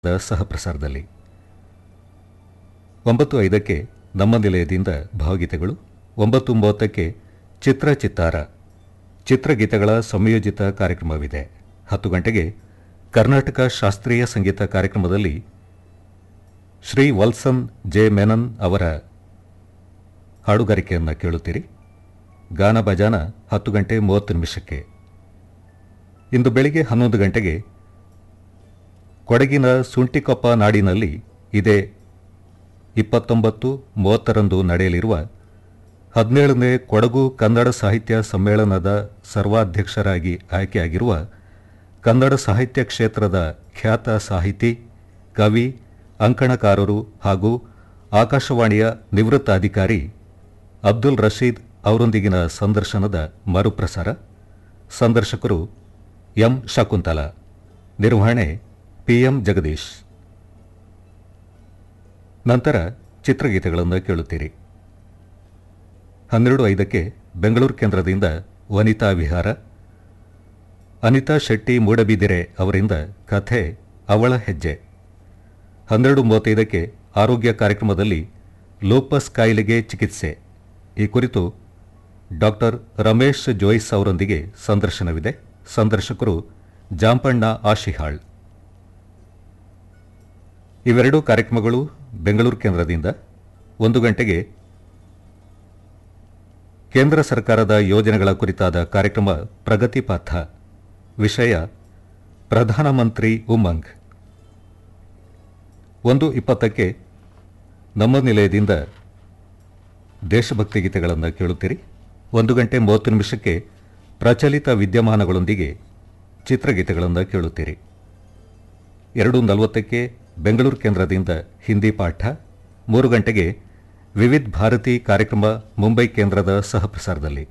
The ಸಹಪ್ರಸಾರದಲ್ಲಿ ಒಂಬತ್ತು ಐದಕ್ಕೆ ನಮ್ಮ ನಿಲಯದಿಂದ ಭಾವಗೀತೆಗಳು ಒಂಬತ್ತು ಮೂವತ್ತಕ್ಕೆ ಚಿತ್ರ ಚಿತ್ತಾರ ಚಿತ್ರಗೀತೆಗಳ ಸಂಯೋಜಿತ ಕಾರ್ಯಕ್ರಮವಿದೆ ಹತ್ತು ಗಂಟೆಗೆ ಕರ್ನಾಟಕ ಶಾಸ್ತ್ರೀಯ ಸಂಗೀತ ಕಾರ್ಯಕ್ರಮದಲ್ಲಿ ಶ್ರೀ ವಲ್ಸನ್ ಜೆ ಮೆನನ್ ಅವರ ಹಾಡುಗಾರಿಕೆಯನ್ನು ಕೇಳುತ್ತೀರಿ ಗಾನ ಬಜಾನ ಹತ್ತು ಗಂಟೆ ಮೂವತ್ತು ನಿಮಿಷಕ್ಕೆ ಇಂದು ಬೆಳಿಗ್ಗೆ ಹನ್ನೊಂದು ಗಂಟೆಗೆ ಕೊಡಗಿನ ಸುಂಟಿಕೊಪ್ಪ ನಾಡಿನಲ್ಲಿ ಇದೇ ಇಪ್ಪತ್ತೊಂಬತ್ತು ಮೂವತ್ತರಂದು ನಡೆಯಲಿರುವ ಹದಿನೇಳನೇ ಕೊಡಗು ಕನ್ನಡ ಸಾಹಿತ್ಯ ಸಮ್ಮೇಳನದ ಸರ್ವಾಧ್ಯಕ್ಷರಾಗಿ ಆಯ್ಕೆಯಾಗಿರುವ ಕನ್ನಡ ಸಾಹಿತ್ಯ ಕ್ಷೇತ್ರದ ಖ್ಯಾತ ಸಾಹಿತಿ ಕವಿ ಅಂಕಣಕಾರರು ಹಾಗೂ ಆಕಾಶವಾಣಿಯ ನಿವೃತ್ತ ಅಧಿಕಾರಿ ಅಬ್ದುಲ್ ರಶೀದ್ ಅವರೊಂದಿಗಿನ ಸಂದರ್ಶನದ ಮರುಪ್ರಸಾರ ಸಂದರ್ಶಕರು ಎಂ ಶಕುಂತಲ ನಿರ್ವಹಣೆ ಪಿಎಂ ಜಗದೀಶ್ ನಂತರ ಚಿತ್ರಗೀತೆಗಳನ್ನು ಕೇಳುತ್ತೀರಿ ಹನ್ನೆರಡು ಐದಕ್ಕೆ ಬೆಂಗಳೂರು ಕೇಂದ್ರದಿಂದ ವನಿತಾ ವಿಹಾರ ಅನಿತಾ ಶೆಟ್ಟಿ ಮೂಡಬಿದಿರೆ ಅವರಿಂದ ಕಥೆ ಅವಳ ಹೆಜ್ಜೆ ಹನ್ನೆರಡು ಮೂವತ್ತೈದಕ್ಕೆ ಆರೋಗ್ಯ ಕಾರ್ಯಕ್ರಮದಲ್ಲಿ ಲೋಪಸ್ ಕಾಯಿಲೆಗೆ ಚಿಕಿತ್ಸೆ ಈ ಕುರಿತು ಡಾಕ್ಟರ್ ರಮೇಶ್ ಜೋಯ್ಸ್ ಅವರೊಂದಿಗೆ ಸಂದರ್ಶನವಿದೆ ಸಂದರ್ಶಕರು ಜಾಂಪಣ್ಣ ಆಶಿಹಾಳ್ ಇವೆರಡೂ ಕಾರ್ಯಕ್ರಮಗಳು ಬೆಂಗಳೂರು ಕೇಂದ್ರದಿಂದ ಒಂದು ಗಂಟೆಗೆ ಕೇಂದ್ರ ಸರ್ಕಾರದ ಯೋಜನೆಗಳ ಕುರಿತಾದ ಕಾರ್ಯಕ್ರಮ ಪ್ರಗತಿ ಪಥ ವಿಷಯ ಪ್ರಧಾನಮಂತ್ರಿ ಉಮಂಗ್ ಒಂದು ಇಪ್ಪತ್ತಕ್ಕೆ ನಮ್ಮ ನಿಲಯದಿಂದ ದೇಶಭಕ್ತಿ ಗೀತೆಗಳನ್ನು ಕೇಳುತ್ತೀರಿ ಒಂದು ಗಂಟೆ ಮೂವತ್ತು ನಿಮಿಷಕ್ಕೆ ಪ್ರಚಲಿತ ವಿದ್ಯಮಾನಗಳೊಂದಿಗೆ ಚಿತ್ರಗೀತೆಗಳನ್ನು ಕೇಳುತ್ತೀರಿ ಎರಡು ನಲವತ್ತಕ್ಕೆ ಬೆಂಗಳೂರು ಕೇಂದ್ರದಿಂದ ಹಿಂದಿ ಪಾಠ ಮೂರು ಗಂಟೆಗೆ ವಿವಿಧ ಭಾರತಿ ಕಾರ್ಯಕ್ರಮ ಮುಂಬೈ ಕೇಂದ್ರದ ಸಹಪ್ರಸಾರದಲ್ಲಿ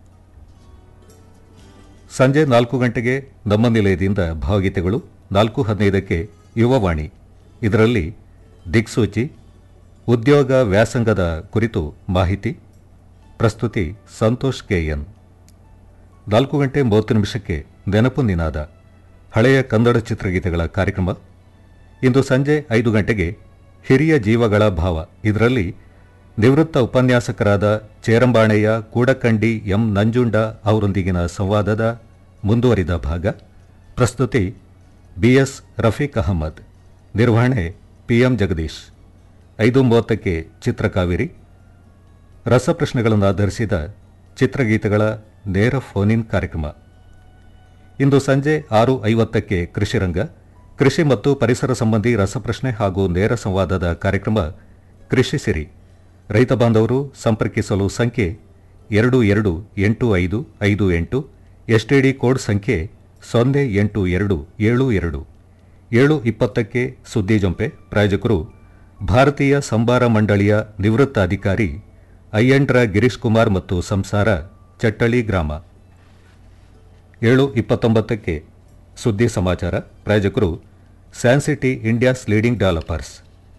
ಸಂಜೆ ನಾಲ್ಕು ಗಂಟೆಗೆ ನಮ್ಮ ನಿಲಯದಿಂದ ಭಾವಗೀತೆಗಳು ನಾಲ್ಕು ಹದಿನೈದಕ್ಕೆ ಯುವವಾಣಿ ಇದರಲ್ಲಿ ದಿಕ್ಸೂಚಿ ಉದ್ಯೋಗ ವ್ಯಾಸಂಗದ ಕುರಿತು ಮಾಹಿತಿ ಪ್ರಸ್ತುತಿ ಸಂತೋಷ್ ಕೆಎನ್ ನಾಲ್ಕು ಗಂಟೆ ಮೂವತ್ತು ನಿಮಿಷಕ್ಕೆ ನೆನಪು ನಿನಾದ ಹಳೆಯ ಕನ್ನಡ ಚಿತ್ರಗೀತೆಗಳ ಕಾರ್ಯಕ್ರಮ ಇಂದು ಸಂಜೆ ಐದು ಗಂಟೆಗೆ ಹಿರಿಯ ಜೀವಗಳ ಭಾವ ಇದರಲ್ಲಿ ನಿವೃತ್ತ ಉಪನ್ಯಾಸಕರಾದ ಚೇರಂಬಾಣೆಯ ಕೂಡಕಂಡಿ ಎಂ ನಂಜುಂಡ ಅವರೊಂದಿಗಿನ ಸಂವಾದದ ಮುಂದುವರಿದ ಭಾಗ ಪ್ರಸ್ತುತಿ ಬಿಎಸ್ ರಫೀಕ್ ಅಹಮದ್ ನಿರ್ವಹಣೆ ಪಿಎಂ ಜಗದೀಶ್ ಐದು ಮೂವತ್ತಕ್ಕೆ ಚಿತ್ರಕಾವೇರಿ ರಸಪ್ರಶ್ನೆಗಳನ್ನು ಆಧರಿಸಿದ ಚಿತ್ರಗೀತೆಗಳ ನೇರ ಫೋನ್ ಕಾರ್ಯಕ್ರಮ ಇಂದು ಸಂಜೆ ಆರು ಐವತ್ತಕ್ಕೆ ಕೃಷಿರಂಗ ಕೃಷಿ ಮತ್ತು ಪರಿಸರ ಸಂಬಂಧಿ ರಸಪ್ರಶ್ನೆ ಹಾಗೂ ನೇರ ಸಂವಾದದ ಕಾರ್ಯಕ್ರಮ ಕೃಷಿ ಸಿರಿ ರೈತ ಬಾಂಧವರು ಸಂಪರ್ಕಿಸಲು ಸಂಖ್ಯೆ ಎರಡು ಎರಡು ಎಂಟು ಐದು ಐದು ಎಂಟು ಎಸ್ಟಿಡಿ ಕೋಡ್ ಸಂಖ್ಯೆ ಸೊನ್ನೆ ಎಂಟು ಎರಡು ಏಳು ಎರಡು ಏಳು ಇಪ್ಪತ್ತಕ್ಕೆ ಸುದ್ದಿ ಜಂಪೆ ಪ್ರಾಯೋಜಕರು ಭಾರತೀಯ ಸಂಬಾರ ಮಂಡಳಿಯ ನಿವೃತ್ತ ಅಧಿಕಾರಿ ಅಯ್ಯಂಡ್ರ ಗಿರೀಶ್ ಕುಮಾರ್ ಮತ್ತು ಸಂಸಾರ ಚಟ್ಟಳಿ ಗ್ರಾಮ ಏಳು ಇಪ್ಪತ್ತೊಂಬತ್ತಕ್ಕೆ ಸುದ್ದಿ ಸಮಾಚಾರ ಪ್ರಾಯೋಜಕರು ಸ್ಯಾನ್ಸಿಟಿ ಇಂಡಿಯಾಸ್ ಲೀಡಿಂಗ್ ಡೆವಲಪರ್ಸ್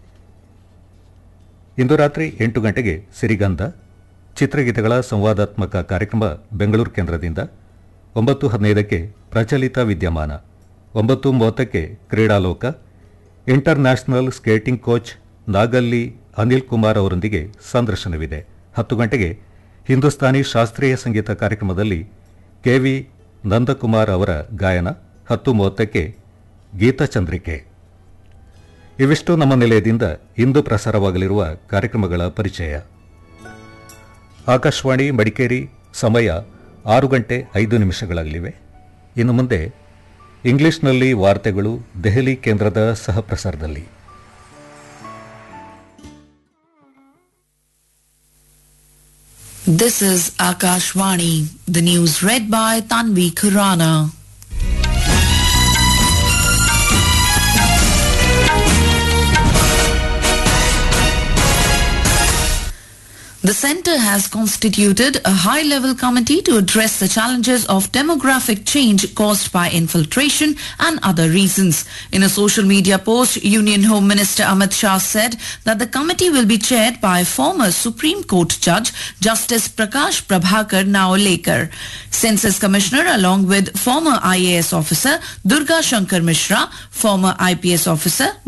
ಇಂದು ರಾತ್ರಿ ಎಂಟು ಗಂಟೆಗೆ ಸಿರಿಗಂಧ ಚಿತ್ರಗೀತೆಗಳ ಸಂವಾದಾತ್ಮಕ ಕಾರ್ಯಕ್ರಮ ಬೆಂಗಳೂರು ಕೇಂದ್ರದಿಂದ ಒಂಬತ್ತು ಹದಿನೈದಕ್ಕೆ ಪ್ರಚಲಿತ ವಿದ್ಯಮಾನ ಒಂಬತ್ತು ಮೂವತ್ತಕ್ಕೆ ಕ್ರೀಡಾಲೋಕ international skating coach Nagalli Anil Kumar ಅವರೊಂದಿಗೆ ಸಂದರ್ಶನವಿದೆ ಹತ್ತು ಗಂಟೆಗೆ ಹಿಂದೂಸ್ತಾನಿ ಶಾಸ್ತ್ರೀಯ ಸಂಗೀತ ಕಾರ್ಯಕ್ರಮದಲ್ಲಿ ಕೆವಿ ನಂದಕುಮಾರ್ ಅವರ ಗಾಯನ ಹತ್ತು ಮೂವತ್ತಕ್ಕೆ ಗೀತಚಂದ್ರಿಕೆ ಇವಿಷ್ಟು ನಮ್ಮ ನಿಲಯದಿಂದ ಇಂದು ಪ್ರಸಾರವಾಗಲಿರುವ ಕಾರ್ಯಕ್ರಮಗಳ ಪರಿಚಯ ಆಕಾಶವಾಣಿ ಮಡಿಕೇರಿ ಸಮಯ ಆರು ಗಂಟೆ ಐದು ನಿಮಿಷಗಳಾಗಲಿವೆ ಇನ್ನು ಮುಂದೆ ಇಂಗ್ಲಿಷ್ನಲ್ಲಿ ವಾರ್ತೆಗಳು ದೆಹಲಿ ಕೇಂದ್ರದ ಸಹಪ್ರಸಾರದಲ್ಲಿ This is Akashvani, the news read by Tanvi Khurana. The Centre has constituted a high-level committee to address the challenges of demographic change caused by infiltration and other reasons. In a social media post, Union Home Minister Amit Shah said that the committee will be chaired by former Supreme Court Judge Justice Prakash Prabhakar Naolekar. Census Commissioner along with former IAS officer Durga Shankar Mishra, former IPS officer